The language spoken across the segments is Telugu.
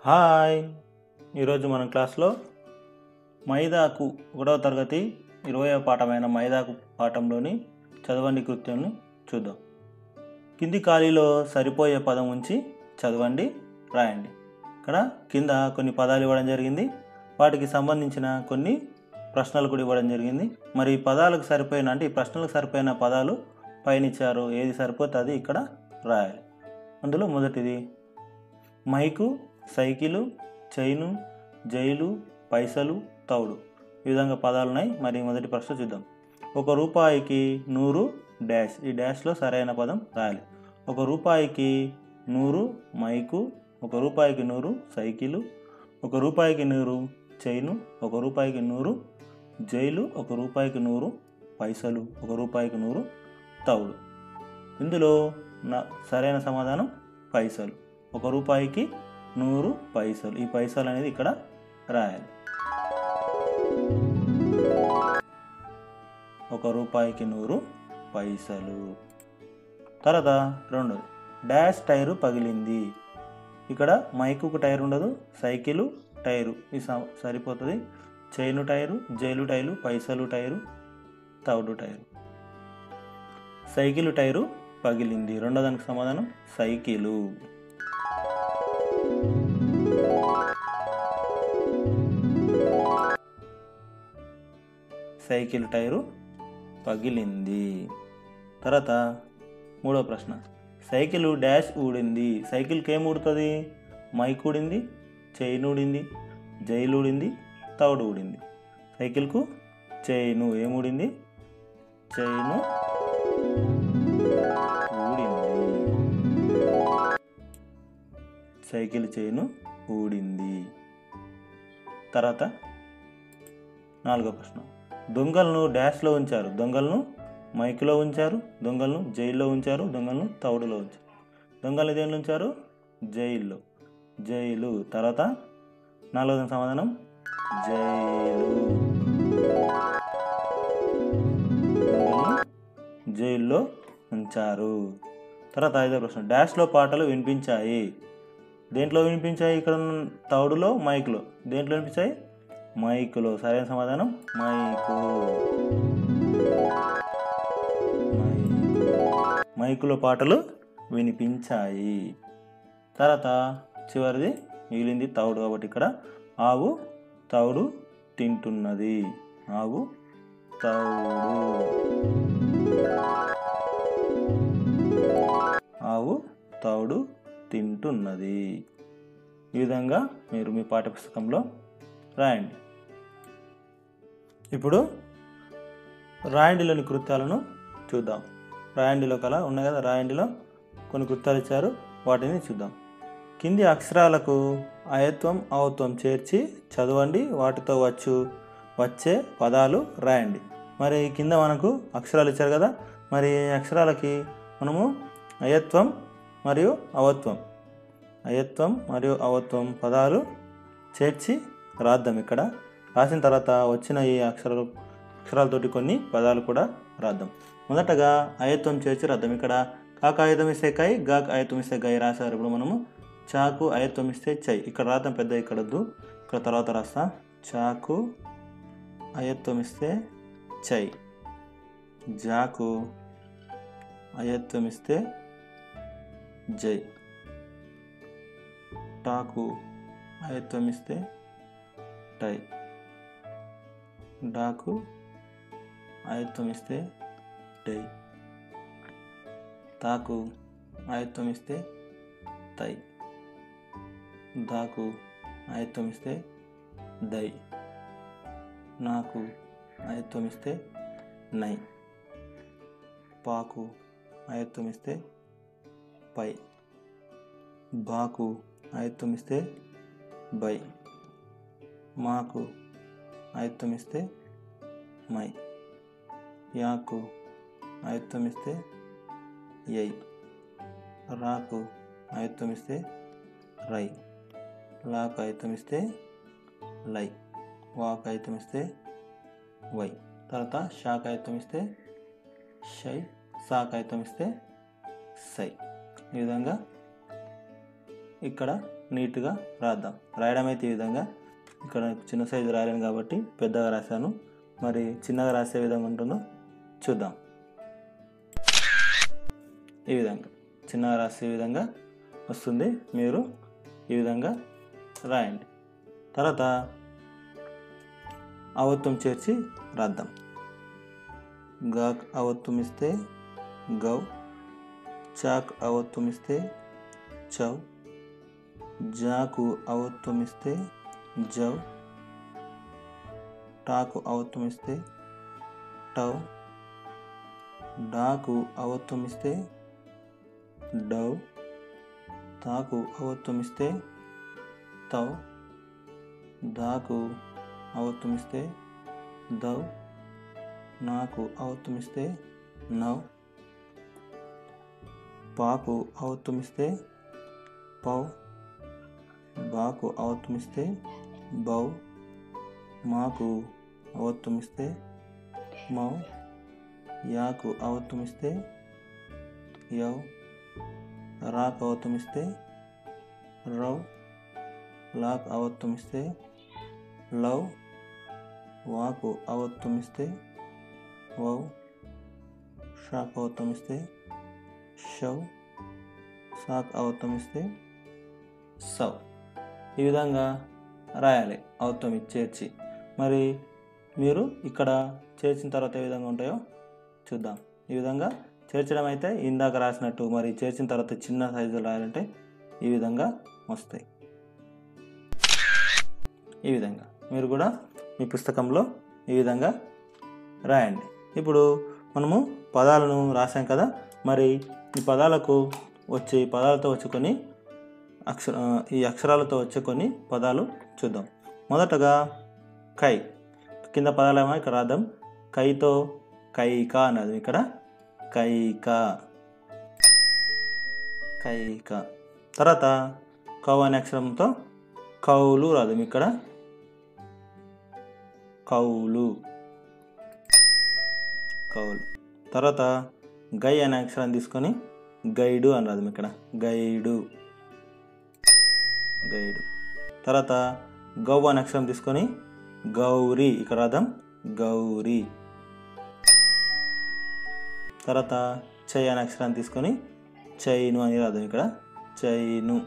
హాయ్ ఈరోజు మనం క్లాస్లో మైదాకు ఒకటవ తరగతి ఇరవయవ పాఠమైన మైదాకు పాఠంలోని చదవండి కృత్యంను చూద్దాం కింది ఖాళీలో సరిపోయే పదం ఉంచి చదవండి రాయండి ఇక్కడ కింద కొన్ని పదాలు ఇవ్వడం జరిగింది వాటికి సంబంధించిన కొన్ని ప్రశ్నలు కూడా ఇవ్వడం జరిగింది మరి ఈ పదాలకు సరిపోయిన అంటే ఈ ప్రశ్నలకు సరిపోయిన పదాలు పైన ఇచ్చారు ఏది సరిపోతే అది ఇక్కడ రాయాలి అందులో మొదటిది మైకు సైకిలు చైను జైలు పైసలు తౌడు ఈ విధంగా పదాలు ఉన్నాయి మరి మొదటి ప్రశ్న చూద్దాం ఒక రూపాయికి నూరు డాష్ ఈ డాష్లో సరైన పదం రాయాలి ఒక రూపాయికి నూరు మైకు ఒక రూపాయికి నూరు సైకిలు ఒక రూపాయికి నూరు చైను ఒక రూపాయికి నూరు జైలు ఒక రూపాయికి నూరు పైసలు ఒక రూపాయికి నూరు తౌడు ఇందులో నా సరైన సమాధానం పైసలు ఒక రూపాయికి నూరు పైసలు ఈ పైసలు అనేది ఇక్కడ రాయాలి ఒక రూపాయికి నూరు పైసలు తర్వాత రెండోది డాష్ టైరు పగిలింది ఇక్కడ మైకుకు టైర్ ఉండదు సైకిలు టైరు ఇది స- సరిపోతుంది చైను టైరు జైలు టైరు పైసలు టైరు తౌడు టైరు సైకిలు టైరు పగిలింది రెండో దానికి సమాధానం సైకిలు సైకిల్ టైరు పగిలింది తర్వాత మూడో ప్రశ్న సైకిల్ డాష్ ఊడింది సైకిల్కి ఏం ఊడుతుంది మైక్ ఊడింది చైన్ ఊడింది జైలు ఊడింది తౌడు ఊడింది సైకిల్కు చైను ఏం ఊడింది చైను ఊడింది సైకిల్ చైను ఊడింది తర్వాత నాలుగో ప్రశ్న దొంగలను డాష్లో ఉంచారు దొంగలను మైక్లో ఉంచారు దొంగలను జైల్లో ఉంచారు దొంగలను తౌడులో ఉంచారు దొంగలు దేనిలో ఉంచారు జైల్లో జైలు తర్వాత నాలుగో సమాధానం జైలు దొంగలను జైల్లో ఉంచారు తర్వాత ఐదో ప్రశ్న డాష్లో పాటలు వినిపించాయి దేంట్లో వినిపించాయి ఇక్కడ ఉన్న తౌడులో మైక్లో దేంట్లో వినిపించాయి మైకులో సరైన సమాధానం మైకు మైకు. మైకులో పాటలు వినిపించాయి తర్వాత చివరిది మిగిలింది తౌడు కాబట్టి ఇక్కడ ఆవు తౌడు తింటున్నది ఆవు తౌడు ఆవు తౌడు తింటున్నది ఈ విధంగా మీరు మీ పాఠ్యపుస్తకంలో రాయండి ఇప్పుడు రాయండిలోని కృత్యాలను చూద్దాం రాయండిలో కల ఉన్నాయి కదా రాయండిలో కొన్ని కృత్యాలు ఇచ్చారు వాటిని చూద్దాం కింది అక్షరాలకు అయత్వం అవత్వం చేర్చి చదవండి వాటితో వచ్చు వచ్చే పదాలు రాయండి మరి కింద మనకు అక్షరాలు ఇచ్చారు కదా మరి ఈ అక్షరాలకి మనము అయత్వం మరియు అవత్వం అయత్వం మరియు అవత్వం పదాలు చేర్చి రాద్దాం ఇక్కడ రాసిన తర్వాత వచ్చిన ఈ అక్షరాలు అక్షరాలతోటి కొన్ని పదాలు కూడా రాద్దాం మొదటగా అయత్వం చేర్చి రాద్దాం ఇక్కడ కాక ఆయతం ఇస్తే కై గాక ఆయతం ఇస్తే గై రాశారు ఇప్పుడు మనము చాకు అయత్వం ఇస్తే చై ఇక్కడ రాద్దాం పెద్ద ఇక్కడ వద్దు ఇక్కడ తర్వాత రాస్తా చాకు అయత్వం ఇస్తే చై జాకు అయత్వం ఇస్తే జై టాకు అయత్వం ఇస్తే టై డాకు ఆయత్వం ఇస్తే డై తాకు ఆయత్వం ఇస్తే తై దాకు ఆయత్వం ఇస్తే దై నాకు ఆయత్వం ఇస్తే నై పాకు ఆయత్వం ఇస్తే పై బాకు ఆయత్వం ఇస్తే బై మాకు ఆయత్తం ఇస్తే మై యాకు ఆయత్తం ఇస్తే యై రాకు ఆయత్తం ఇస్తే రై లాకు ఆయత్తం ఇస్తే లై వాకు ఆయత్తం ఇస్తే వై తర్వాత షాక్ ఆయత్తం ఇస్తే షై సాక్ ఆయత్తం ఇస్తే సై ఈ విధంగా ఇక్కడ నీట్గా రాద్దాం రాయడం అయితే ఈ విధంగా ఇక్కడ చిన్న సైజు రాయలేను కాబట్టి పెద్దగా రాశాను మరి చిన్నగా రాసే విధంగా ఉంటుందో చూద్దాం ఈ విధంగా చిన్నగా రాసే విధంగా వస్తుంది మీరు ఈ విధంగా రాయండి తర్వాత అవత్వం చేర్చి రాద్దాం గాక్ అవత్వం ఇస్తే గౌ చాక్ అవత్వం ఇస్తే చౌ జాకు అవత్వం ఇస్తే జౌ టాకు అవత్వం ఇస్తే టౌ డాకు అవత్వం ఇస్తే డౌ తాకు అవత్వం ఇస్తే తౌ దాకు అవత్వం ఇస్తే దౌ నాకు అవత్వం ఇస్తే నవ్ పాకు అవత్వం ఇస్తే పౌ బాకు అవత్వం ఇస్తే బౌ మాకు అవత్వం ఇస్తే మౌ యాకు అవత్వం ఇస్తే యౌ రాకు అవత్వం ఇస్తే రౌ లాక్ అవత్వం ఇస్తే లవ్ వాకు అవత్వం ఇస్తే వౌ షాక్ అవత్వం ఇస్తే షౌ సాక్ అవత్వం ఇస్తే సౌ ఈ విధంగా రాయాలి అవత్వం చేర్చి మరి మీరు ఇక్కడ చేర్చిన తర్వాత ఏ విధంగా ఉంటాయో చూద్దాం ఈ విధంగా చేర్చడం అయితే ఇందాక రాసినట్టు మరి చేర్చిన తర్వాత చిన్న సైజులో రాయాలంటే ఈ విధంగా వస్తాయి ఈ విధంగా మీరు కూడా మీ పుస్తకంలో ఈ విధంగా రాయండి ఇప్పుడు మనము పదాలను రాసాం కదా మరి ఈ పదాలకు వచ్చే పదాలతో వచ్చే కొన్ని అక్షర ఈ అక్షరాలతో వచ్చే కొన్ని పదాలు చూద్దాం మొదటగా కై కింద పదాలేమో ఇక్కడ రాద్దాం కైతో కైక అన్నది ఇక్కడ కైక కైక తర్వాత కౌ అనే అక్షరంతో కౌలు రాదు ఇక్కడ కౌలు కౌలు తర్వాత గై అనే అక్షరాన్ని తీసుకొని గైడు అని రాదు ఇక్కడ గైడు గైడు తర్వాత గౌ అనే అక్షరం తీసుకొని గౌరీ ఇక్కడ రాదాం గౌరీ తర్వాత చై అనే అక్షరాన్ని తీసుకొని చైను అని రాదాం ఇక్కడ చైను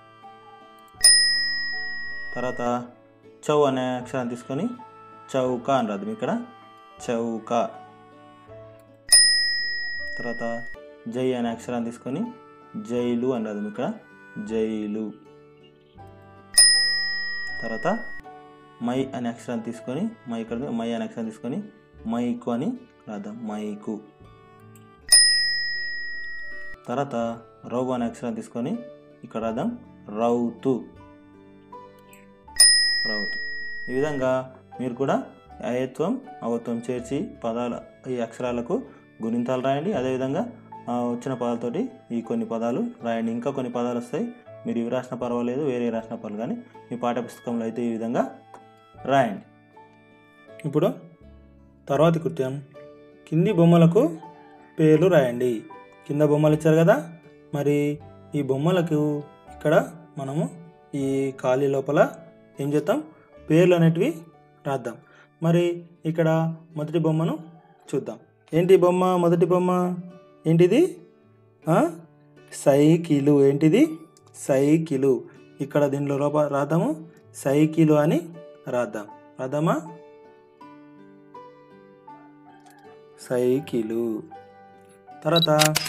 తర్వాత చౌ అనే అక్షరాన్ని తీసుకొని చౌక అని రాదు ఇక్కడ చౌక తర్వాత జై అనే అక్షరాన్ని తీసుకొని జైలు అని రాదు ఇక్కడ జైలు తర్వాత మై అనే అక్షరాన్ని తీసుకొని మై ఇక్కడ మై అనే అక్షరాన్ని తీసుకొని మైకు అని రాద్దాం మైకు తర్వాత రౌ అనే అక్షరాన్ని తీసుకొని ఇక్కడ రాద్దాం రౌతు రౌతు ఈ విధంగా మీరు కూడా అయత్వం అవత్వం చేర్చి పదాల ఈ అక్షరాలకు గుణింతాలు రాయండి అదేవిధంగా ఆ, వచ్చిన పదాలతోటి ఈ కొన్ని పదాలు రాయండి ఇంకా కొన్ని పదాలు వస్తాయి మీరు ఇవి రాసిన పర్వాలేదు వేరే రాసిన పర్వాలేదు కానీ మీ పాఠ్యపుస్తకంలో అయితే ఈ విధంగా రాయండి ఇప్పుడు తర్వాతి కృత్యం కింది బొమ్మలకు పేర్లు రాయండి కింద బొమ్మలు ఇచ్చారు కదా మరి ఈ బొమ్మలకు ఇక్కడ మనము ఈ ఖాళీ లోపల ఏం చేద్దాం పేర్లు అనేటివి రాద్దాం మరి ఇక్కడ మొదటి బొమ్మను చూద్దాం ఏంటి బొమ్మ మొదటి బొమ్మ ఏంటిది ఆ? సైకిలు ఏంటిది సైకిలు ఇక్కడ దీనిలో లోప రాద్దాము సైకిలు అని రాద్దాం రాద్దామా సైకిలు తర్వాత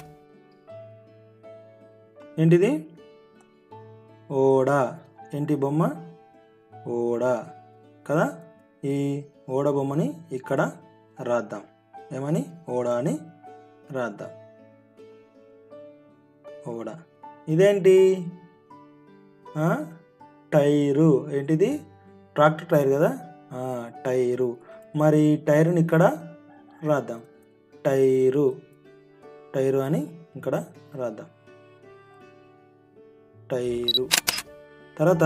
ఏంటిది ఓడ ఏంటి బొమ్మ ఓడ కదా ఈ ఓడ బొమ్మని ఇక్కడ రాద్దాం ఏమని ఓడ అని రాద్దాం ఓడ ఇదేంటి ఆ? టైరు ఏంటిది ట్రాక్టర్ టైర్ కదా ఆ, టైరు మరి ఈ టైరుని ఇక్కడ రాద్దాం టైరు టైరు అని ఇక్కడ రాద్దాం టైరు తర్వాత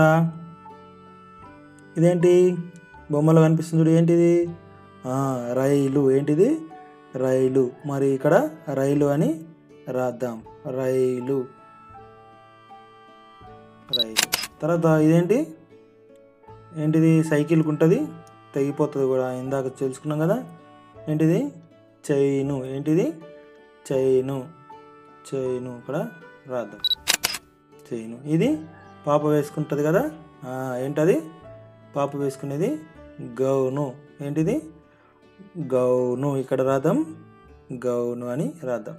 ఇదేంటి బొమ్మలో కనిపిస్తుంది చూడు ఏంటిది ఆ, రైలు ఏంటిది రైలు మరి ఇక్కడ రైలు అని రాద్దాం రైలు రైలు తర్వాత ఇదేంటి ఏంటిది సైకిల్కి ఉంటుంది తెగిపోతుంది కూడా ఇందాక తెలుసుకున్నాం కదా ఏంటిది చైను ఏంటిది చైను చైను ఇక్కడ రాద్దాం చైను ఇది పాప వేసుకుంటుంది కదా ఆ, ఏంటది పాప వేసుకునేది గౌను ఏంటిది గౌను ఇక్కడ రాద్దాం గౌను అని రాద్దాం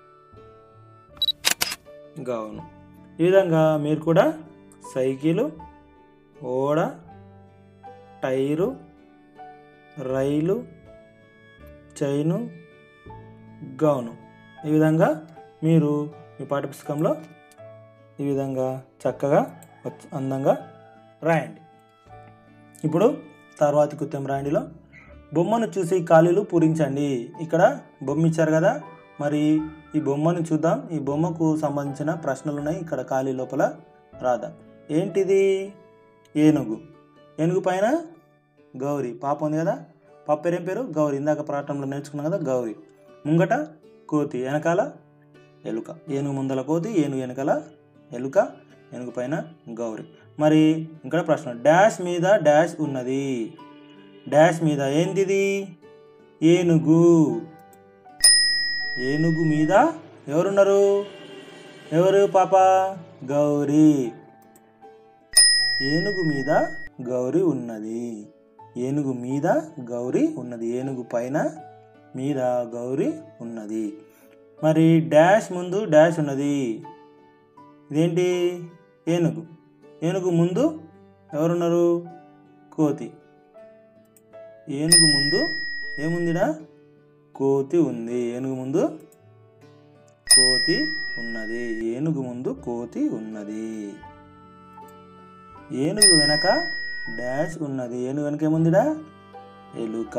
గౌను ఈ విధంగా మీరు కూడా సైకిలు ఓడ టైరు రైలు చైను గౌను ఈ విధంగా మీరు మీ పాఠ్యపుస్తకంలో ఈ విధంగా చక్కగా వచ్చ- అందంగా రాయండి ఇప్పుడు తర్వాతి కృత్యం రాయండిలో బొమ్మను చూసి ఖాళీలు పూరించండి ఇక్కడ బొమ్మ ఇచ్చారు కదా మరి ఈ బొమ్మను చూద్దాం ఈ బొమ్మకు సంబంధించిన ప్రశ్నలు ఉన్నాయి ఇక్కడ ఖాళీ లోపల రాదా ఏంటిది ఏనుగు ఏనుగు పైన గౌరీ పాప ఉంది కదా పాప పేరు ఏం పేరు గౌరీ ఇందాక ప్రాటంలో నేర్చుకున్నాం కదా గౌరీ ముంగట కోతి వెనకాల ఎలుక ఏనుగు ముందల కోతి ఏనుగు వెనకాల ఎలుక ఏనుగు పైన గౌరీ మరి ఇక్కడ ప్రశ్న డాష్ మీద డాష్ ఉన్నది డాష్ మీద ఏంటిది ఏనుగు ఏనుగు మీద ఎవరున్నారు ఎవరు పాప గౌరీ ఏనుగు మీద గౌరీ ఉన్నది ఏనుగు మీద గౌరీ ఉన్నది ఏనుగు పైన మీద గౌరీ ఉన్నది మరి డాష్ ముందు డాష్ ఉన్నది ఇదేంటి ఏనుగు ఏనుగు ముందు ఎవరున్నారు కోతి ఏనుగు ముందు ఏముందిడా కోతి ఉంది ఏనుగు ముందు కోతి ఉన్నది ఏనుగు ముందు కోతి ఉన్నది ఏనుగు వెనక డాష్ ఉన్నది ఏనుగు వెనక ఏముందిడా ఎలుక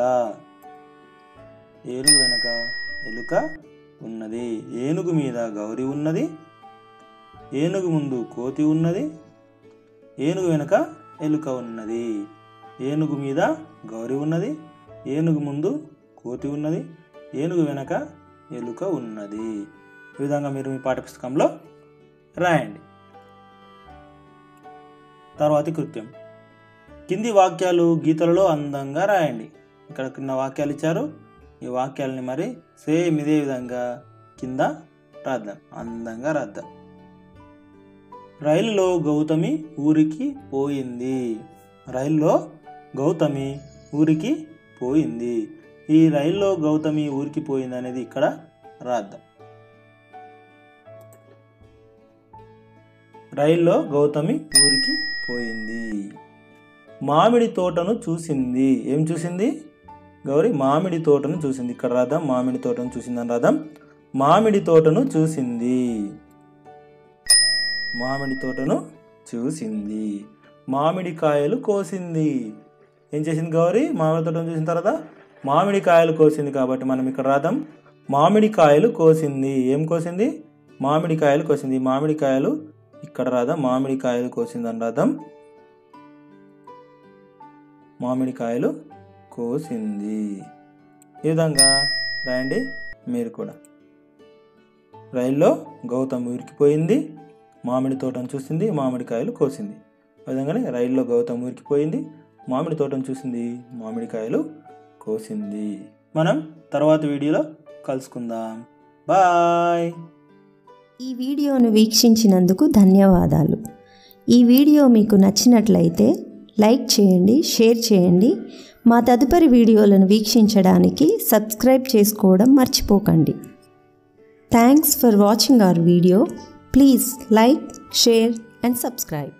ఏనుగు వెనక ఎలుక ఉన్నది ఏనుగు మీద గౌరి ఉన్నది ఏనుగు ముందు కోతి ఉన్నది ఏనుగు వెనక ఎలుక ఉన్నది ఏనుగు మీద గౌరి ఉన్నది ఏనుగు ముందు కోతి ఉన్నది ఏనుగు వెనక ఎలుక ఉన్నది ఈ విధంగా మీరు మీ పాఠ్యపుస్తకంలో రాయండి తర్వాతి కృత్యం కింది వాక్యాలు గీతలలో అందంగా రాయండి ఇక్కడ కింద వాక్యాలు ఇచ్చారు ఈ వాక్యాలని మరి సేమ్ ఇదే విధంగా కింద రాద్దాం అందంగా రాద్దాం రైలులో గౌతమి ఊరికి పోయింది రైల్లో గౌతమి ఊరికి పోయింది ఈ రైల్లో గౌతమి ఊరికి పోయింది అనేది ఇక్కడ రాద్దాం రైల్లో గౌతమి ఊరికి పోయింది మామిడి తోటను చూసింది ఏం చూసింది గౌరీ మామిడి తోటను చూసింది ఇక్కడ రాద్దాం మామిడి తోటను చూసిందని రాద్దాం మామిడి తోటను చూసింది మామిడి తోటను చూసింది మామిడి కాయలు కోసింది ఏం చేసింది గౌరీ మామిడి తోటను చూసిన తర్వాత మామిడి కాయలు కోసింది కాబట్టి మనం ఇక్కడ రాద్దాం మామిడి కాయలు కోసింది ఏం కోసింది మామిడి కాయలు కోసింది మామిడి కాయలు ఇక్కడ రాద్దాం మామిడి కాయలు కోసింది అని రాద్దాం మామిడి కాయలు కోసింది ఈ విధంగా రాయండి మీరు కూడా రైల్లో గౌతమ్ ఊరికిపోయింది మామిడి తోటను చూసింది మామిడికాయలు కోసింది ఆ విధంగానే రైల్లో గౌతమ్ ఊరికిపోయింది మామిడి తోటను చూసింది మామిడికాయలు కోసింది మనం తర్వాత వీడియోలో కలుసుకుందాం బాయ్ ఈ వీడియోను వీక్షించినందుకు ధన్యవాదాలు ఈ వీడియో మీకు నచ్చినట్లయితే లైక్ చేయండి షేర్ చేయండి మా తదుపరి వీడియోలను వీక్షించడానికి సబ్స్క్రైబ్ చేసుకోవడం మర్చిపోకండి thanks for watching our video please like share and subscribe